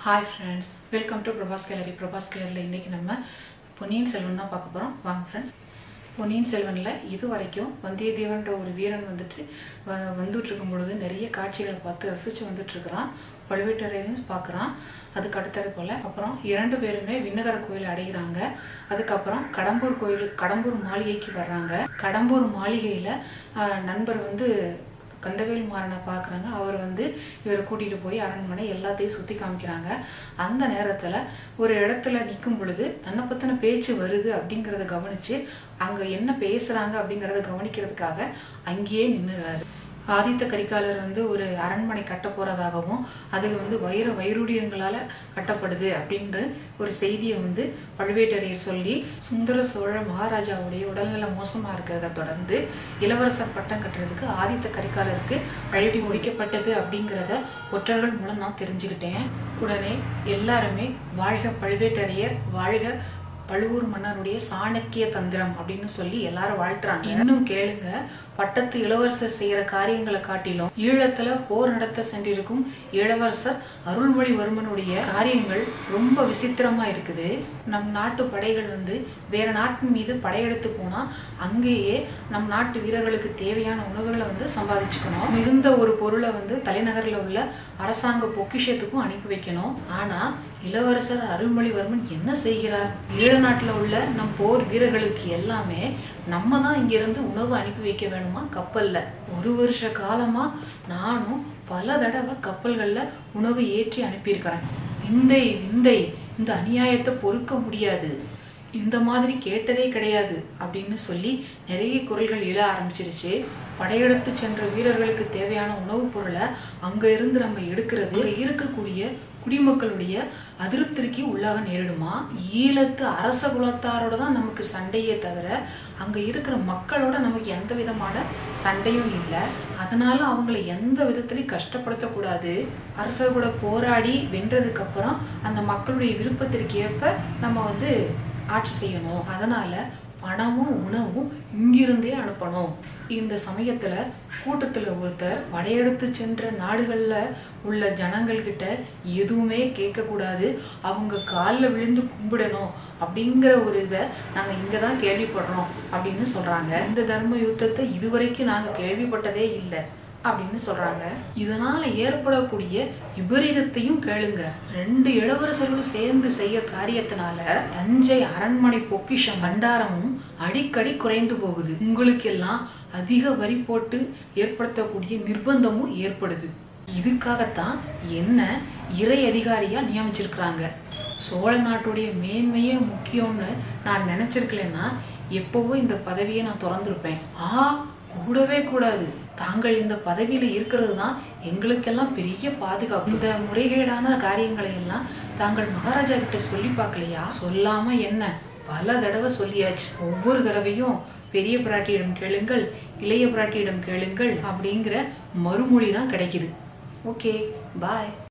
hi friends welcome to Prabhas gallery Prabhas கேலரியில் இன்றைக்கி நம்ம பொன்னியின் செல்வன் தான் பார்க்க போகிறோம் வாங்க ஃப்ரெண்ட்ஸ் பொன்னியின் செல்வனில் இது வரைக்கும் வந்தியத்தேவன்ற ஒரு வீரன் வந்துட்டு வ வந்துட்டு இருக்கும் பொழுது நிறைய காட்சிகளை பார்த்து ரசித்து வந்துட்டுருக்கிறான் பழுவேட்டரையும் பார்க்குறான் அதுக்கு அடுத்தது போல் அப்புறம் இரண்டு பேருமே விண்ணகர கோயில் அடைகிறாங்க அதுக்கப்புறம் கடம்பூர் கோயில் கடம்பூர் மாளிகைக்கு வர்றாங்க கடம்பூர் மாளிகையில் நண்பர் வந்து கந்தவேல் மாறனை பார்க்குறாங்க அவர் வந்து இவரை கூட்டிகிட்டு போய் அரண்மனை எல்லாத்தையும் சுற்றி காமிக்கிறாங்க அந்த நேரத்தில் ஒரு இடத்துல நிற்கும் பொழுது தன்னை பற்றின பேச்சு வருது அப்படிங்கிறத கவனித்து அங்கே என்ன பேசுகிறாங்க அப்படிங்கிறத கவனிக்கிறதுக்காக அங்கேயே நின்றுறாரு ஆதித்த கரிகாலர் வந்து ஒரு அரண்மனை கட்ட போறதாகவும் அது வந்து வைர வைரூடியங்களால கட்டப்படுது அப்படின்ற ஒரு செய்தியை வந்து பழுவேட்டரையர் சொல்லி சுந்தர சோழ மகாராஜாவுடைய உடல்நல மோசமா இருக்கிறத தொடர்ந்து இளவரசர் பட்டம் கட்டுறதுக்கு ஆதித்த கரிகாலருக்கு வழிபடி முடிக்கப்பட்டது அப்படிங்கிறத ஒற்றர்கள் மூலம் நான் தெரிஞ்சுக்கிட்டேன் உடனே எல்லாருமே வாழ்க பழுவேட்டரையர் வாழ்க பழுவூர் மன்னருடைய சாணக்கிய தந்திரம் அப்படின்னு சொல்லி எல்லாரும் வாழ்த்துறாங்க இன்னும் கேளுங்க பட்டத்து இளவரசர் செய்யற காரியங்களை காட்டிலும் ஈழத்துல போர் நடத்த சென்றிருக்கும் இளவரசர் அருள்மொழிவர்மனுடைய காரியங்கள் ரொம்ப விசித்திரமா இருக்குது நம் நாட்டு படைகள் வந்து வேற நாட்டின் மீது படையெடுத்து போனா அங்கேயே நம் நாட்டு வீரர்களுக்கு தேவையான உணவுகளை வந்து சம்பாதிச்சுக்கணும் மிகுந்த ஒரு பொருளை வந்து தலைநகர்ல உள்ள அரசாங்க பொக்கிஷத்துக்கும் அனுப்பி வைக்கணும் ஆனா இளவரசர் அருள்மொழிவர்மன் என்ன செய்கிறார் ஈழ நாட்டுல உள்ள நம் போர் வீரர்களுக்கு எல்லாமே நம்ம தான் இங்கிருந்து உணவு அனுப்பி வைக்க வேணுமா கப்பல்ல ஒரு வருஷ காலமா நானும் பல தடவை கப்பல்கள்ல உணவு ஏற்றி அனுப்பியிருக்கிறேன் விந்தை விந்தை இந்த அநியாயத்தை பொறுக்க முடியாது இந்த மாதிரி கேட்டதே கிடையாது அப்படின்னு சொல்லி நிறைய குரல்கள் எழ ஆரம்பிச்சிருச்சு படையெடுத்து சென்ற வீரர்களுக்கு தேவையான உணவுப் பொருளை அங்க இருந்து நம்ம எடுக்கிறது இருக்கக்கூடிய குடிமக்களுடைய அதிருப்திக்கு உள்ளாக நேரிடுமா ஈழத்து அரச குலத்தாரோட தான் நமக்கு சண்டையே தவிர அங்க இருக்கிற மக்களோட நமக்கு எந்த விதமான சண்டையும் இல்லை அதனால அவங்களை எந்த விதத்திலையும் கஷ்டப்படுத்தக்கூடாது அரசர் கூட போராடி வென்றதுக்கு அப்புறம் அந்த மக்களுடைய விருப்பத்திற்கு ஏற்ப நம்ம வந்து ஆட்சி செய்யணும் அதனால பணமும் உணவும் இங்கிருந்தே அனுப்பணும் இந்த சமயத்துல கூட்டத்துல ஒருத்தர் படையெடுத்து சென்ற நாடுகள்ல உள்ள ஜனங்கள் கிட்ட எதுவுமே கேட்க கூடாது அவங்க காலில் விழுந்து கும்பிடணும் அப்படிங்கிற ஒரு இதை நாங்க இங்கதான் கேள்விப்படுறோம் அப்படின்னு சொல்றாங்க இந்த தர்ம யுத்தத்தை இதுவரைக்கும் நாங்க கேள்விப்பட்டதே இல்லை அப்படின்னு சொல்றாங்க இதனால ஏற்படக்கூடிய விபரீதத்தையும் கேளுங்க ரெண்டு இளவரசர்களும் சேர்ந்து செய்ய காரியத்தினால தஞ்சை அரண்மனை பொக்கிஷம் பண்டாரமும் அடிக்கடி குறைந்து போகுது உங்களுக்கு எல்லாம் அதிக வரி போட்டு ஏற்படுத்தக்கூடிய நிர்பந்தமும் ஏற்படுது இதுக்காகத்தான் என்ன இறை அதிகாரியா நியமிச்சிருக்கிறாங்க சோழ நாட்டுடைய மேன்மையே முக்கியம்னு நான் நினைச்சிருக்கலன்னா எப்பவோ இந்த பதவியை நான் திறந்திருப்பேன் ஆ கூடவே கூடாது தாங்கள் இந்த பதவியில இருக்கிறது தான் எங்களுக்கெல்லாம் பெரிய பாதுகாப்பு இந்த முறைகேடான காரியங்களை எல்லாம் தாங்கள் மகாராஜா கிட்ட சொல்லி பார்க்கலையா சொல்லாம என்ன பல தடவை சொல்லியாச்சு ஒவ்வொரு தடவையும் பெரிய பிராட்டியிடம் கேளுங்கள் இளைய பிராட்டியிடம் கேளுங்கள் அப்படிங்கிற மறுமொழி தான் கிடைக்குது ஓகே பாய்